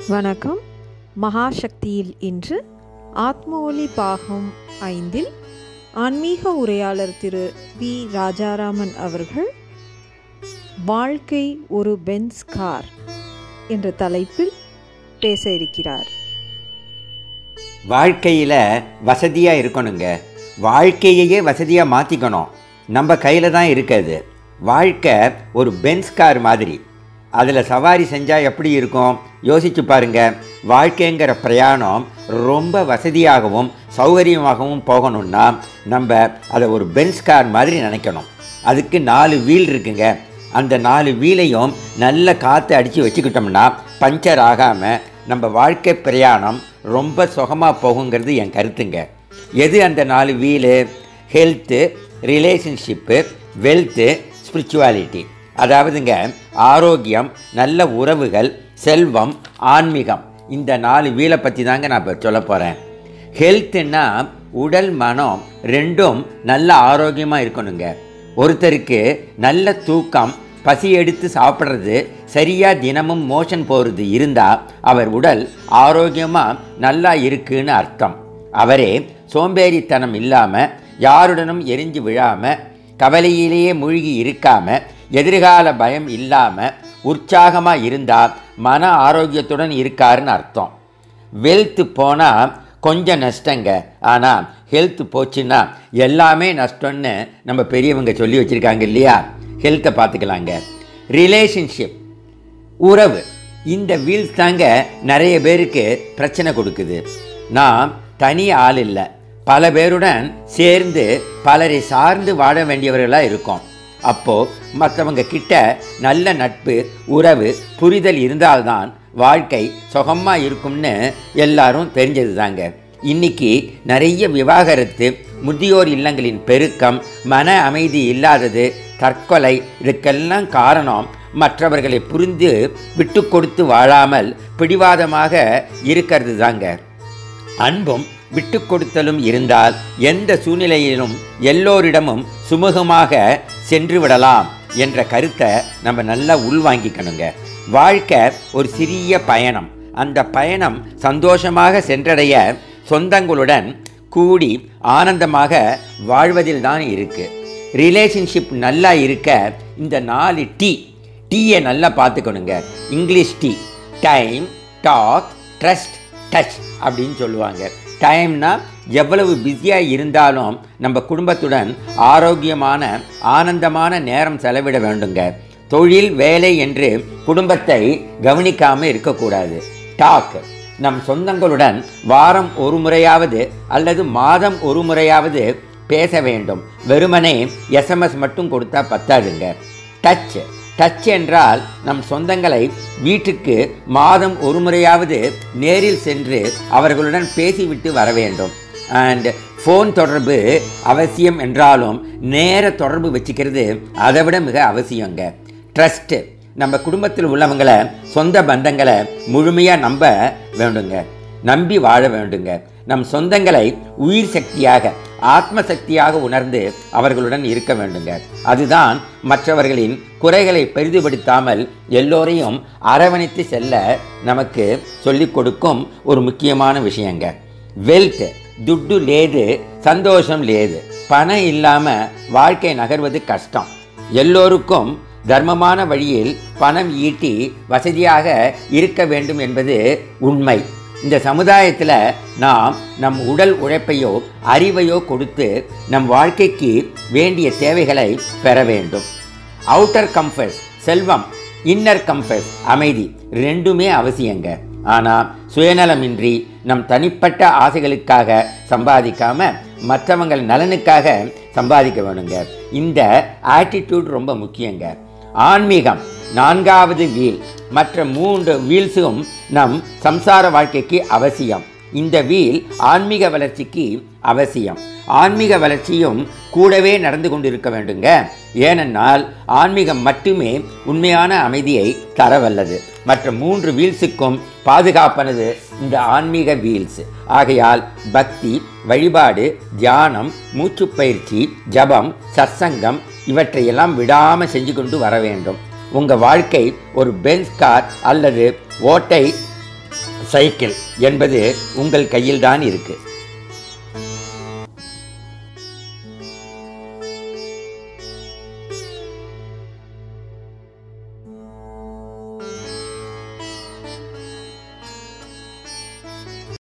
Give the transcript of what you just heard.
வணக்கம் மகாசக்தியில் இன்று ஆத்ம ஒளி பாகம் ஐந்தில் ஆன்மீக உரையாளர் திரு வி ராஜாராமன் அவர்கள் வாழ்க்கை ஒரு பென்ஸ் கார் என்ற தலைப்பில் பேச இருக்கிறார் வாழ்க்கையில் வசதியாக இருக்கணுங்க வாழ்க்கையையே வசதியாக மாற்றிக்கணும் நம்ம கையில் தான் இருக்குது வாழ்க்கை ஒரு பென்ஸ் கார் மாதிரி அதில் சவாரி செஞ்சால் எப்படி இருக்கும் யோசிச்சு பாருங்க வாழ்க்கைங்கிற பிரயாணம் ரொம்ப வசதியாகவும் சௌகரியமாகவும் போகணும்னா நம்ம அதை ஒரு பென்ஸ் கார் மாதிரி நினைக்கணும் அதுக்கு நாலு வீல் இருக்குங்க அந்த நாலு வீலையும் நல்ல காற்று அடித்து வச்சுக்கிட்டோம்னா பஞ்சர் ஆகாமல் நம்ம வாழ்க்கை பிரயாணம் ரொம்ப சுகமாக போகுங்கிறது என் கருத்துங்க எது அந்த நாலு wheel health relationship wealth spirituality அதாவதுங்க ஆரோக்கியம் நல்ல உறவுகள் செல்வம் ஆன்மீகம் இந்த நாலு வீலை பற்றி தாங்க நான் இப்போ சொல்ல போகிறேன் ஹெல்த்துன்னா உடல் மனம் ரெண்டும் நல்ல ஆரோக்கியமாக இருக்கணுங்க ஒருத்தருக்கு நல்ல தூக்கம் பசி எடுத்து சாப்பிட்றது சரியாக தினமும் மோஷன் போகிறது இருந்தால் அவர் உடல் ஆரோக்கியமாக நல்லா இருக்குன்னு அர்த்தம் அவரே சோம்பேறித்தனம் இல்லாமல் யாருடனும் எரிஞ்சு விழாமல் கவலையிலேயே மூழ்கி இருக்காமல் எதிர்கால பயம் இல்லாமல் உற்சாகமாக இருந்தால் மன ஆரோக்கியத்துடன் இருக்காருன்னு அர்த்தம் வெல்த்து போனால் கொஞ்சம் நஷ்டங்க ஆனால் ஹெல்த் போச்சுன்னா எல்லாமே நஷ்டம்னு நம்ம பெரியவங்க சொல்லி வச்சுருக்காங்க இல்லையா ஹெல்த்தை பார்த்துக்கலாங்க ரிலேஷன்ஷிப் உறவு இந்த வீல்ஸ் தாங்க நிறைய பேருக்கு பிரச்சனை கொடுக்குது நாம் தனி ஆள் இல்லை பல பேருடன் சேர்ந்து பலரை சார்ந்து வாழ வேண்டியவர்களாக இருக்கோம் அப்போது மற்றவங்க கிட்ட நல்ல நட்பு உறவு புரிதல் இருந்தால்தான் வாழ்க்கை சுகமாக இருக்கும்னு எல்லாரும் தெரிஞ்சது தாங்க இன்னைக்கு நிறைய விவாகரத்து முதியோர் இல்லங்களின் பெருக்கம் மன அமைதி இல்லாதது தற்கொலை இதுக்கெல்லாம் காரணம் மற்றவர்களை புரிந்து விட்டு கொடுத்து வாழாமல் பிடிவாதமாக இருக்கிறது தாங்க அன்பும் விட்டு கொடுத்தலும் இருந்தால் எந்த சூழ்நிலையிலும் எல்லோரிடமும் சுமூகமாக சென்று விடலாம் என்ற கருத்தை நம்ம நல்லா உள்வாங்கிக்கணுங்க வாழ்க்கை ஒரு சிறிய பயணம் அந்த பயணம் சந்தோஷமாக சென்றடைய சொந்தங்களுடன் கூடி ஆனந்தமாக வாழ்வதில் தான் இருக்கு ரிலேஷன்ஷிப் நல்லா இருக்க இந்த நாலு டீ டீயை நல்லா பார்த்துக்கணுங்க English T time talk trust touch அப்படின்னு சொல்லுவாங்க டைம்னா எவ்வளவு பிஸியாக இருந்தாலும் நம்ம குடும்பத்துடன் ஆரோக்கியமான ஆனந்தமான நேரம் செலவிட வேண்டுங்க தொழில் வேலை என்று குடும்பத்தை கவனிக்காமல் இருக்கக்கூடாது டாக் நம் சொந்தங்களுடன் வாரம் ஒரு முறையாவது அல்லது மாதம் ஒரு முறையாவது பேச வேண்டும் வெறுமனே எஸ்எம்எஸ் மட்டும் கொடுத்தா பத்தாதுங்க டச் டச் என்றால் நம் சொந்தங்களை வீட்டுக்கு மாதம் ஒரு முறையாவது நேரில் சென்று அவர்களுடன் பேசிவிட்டு வர வேண்டும் அண்ட் ஃபோன் தொடர்பு அவசியம் என்றாலும் நேர தொடர்பு வச்சுக்கிறது அதை விட மிக அவசியங்க ட்ரஸ்ட்டு நம்ம குடும்பத்தில் உள்ளவங்களை சொந்த பந்தங்களை முழுமையாக நம்ப வேண்டுங்க நம்பி வாழ வேண்டுங்க நம் சொந்தங்களை உயிர் சக்தியாக ஆத்ம சக்தியாக உணர்ந்து அவர்களுடன் இருக்க வேண்டுங்க அதுதான் மற்றவர்களின் குறைகளை பெரிதுபடுத்தாமல் எல்லோரையும் அரவணைத்து செல்ல நமக்கு சொல்லிக் கொடுக்கும் ஒரு முக்கியமான விஷயங்க வெல்த் துட்டு லேது சந்தோஷம் லேது பணம் இல்லாமல் வாழ்க்கை நகர்வது கஷ்டம் எல்லோருக்கும் தர்மமான வழியில் பணம் ஈட்டி வசதியாக இருக்க வேண்டும் என்பது உண்மை இந்த சமுதாயத்தில் நாம் நம் உடல் உழைப்பையோ அறிவையோ கொடுத்து நம் வாழ்க்கைக்கு வேண்டிய தேவைகளை பெற வேண்டும் அவுட்டர் கம்ஃபர்ட் செல்வம் இன்னர் கம்ஃபர்ட் அமைதி ரெண்டுமே அவசியங்க ஆனால் சுயநலமின்றி நம் தனிப்பட்ட ஆசைகளுக்காக சம்பாதிக்காம மற்றவங்கள் நலனுக்காக சம்பாதிக்க வேணுங்க இந்த ஆட்டிடியூட் ரொம்ப முக்கியங்க ஆன்மீகம் நான்காவது வீல் மற்ற மூன்று வீல்ஸும் நம் சம்சார வாழ்க்கைக்கு அவசியம் இந்த வீல் ஆன்மீக வளர்ச்சிக்கு அவசியம் ஆன்மீக வளர்ச்சியும் கூடவே நடந்து கொண்டிருக்க வேண்டுங்க ஏனென்றால் ஆன்மீகம் மட்டுமே உண்மையான அமைதியை தரவல்லது மற்ற மூன்று வீல்ஸுக்கும் பாதுகாப்பானது இந்த ஆன்மீக வீல்ஸ் ஆகையால் பக்தி வழிபாடு தியானம் மூச்சுப்பயிற்சி ஜபம் சத்சங்கம் இவற்றையெல்லாம் விடாமல் செஞ்சு கொண்டு வர வேண்டும் உங்கள் வாழ்க்கை ஒரு பென்ஸ் கார் அல்லது ஓட்டை சைக்கிள் என்பது உங்கள் கையில்தான் இருக்குது